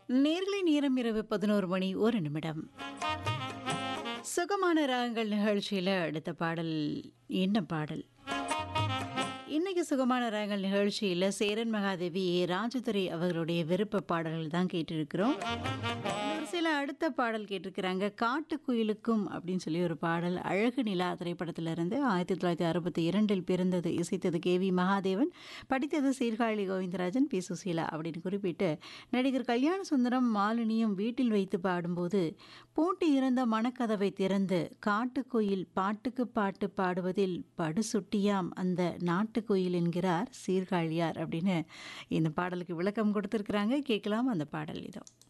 நேர்களை நேரம் இரவு பதினோரு மணி ஒரு நிமிடம் சுகமான ராகங்கள் நிகழ்ச்சியில் அடுத்த பாடல் என்ன பாடல் இன்னைக்கு சுகமான ராகங்கள் நிகழ்ச்சியில் சேரன் மகாதேவி ஏ ராஜதுரை அவர்களுடைய விருப்ப பாடல்கள் தான் கேட்டிருக்கிறோம் சில அடுத்த பாடல் கேட்டிருக்கிறாங்க காட்டுக்குயிலுக்கும் அப்படின்னு சொல்லி ஒரு பாடல் அழகு நிலா திரைப்படத்திலிருந்து ஆயிரத்தி தொள்ளாயிரத்தி அறுபத்தி இரண்டில் பிறந்தது இசைத்தது கே வி மகாதேவன் படித்தது சீர்காழி கோவிந்தராஜன் பி சுசீலா அப்படின்னு குறிப்பிட்டு நடிகர் கல்யாண சுந்தரம் மாலினியும் வீட்டில் வைத்து பாடும்போது பூட்டி இருந்த மனக்கதவை திறந்து காட்டுக்குயில் பாட்டுக்கு பாட்டு பாடுவதில் படுசுட்டியாம் அந்த நாட்டுக்குயில் என்கிறார் சீர்காழியார் அப்படின்னு இந்த பாடலுக்கு விளக்கம் கொடுத்துருக்குறாங்க கேட்கலாம் அந்த பாடல் இதோ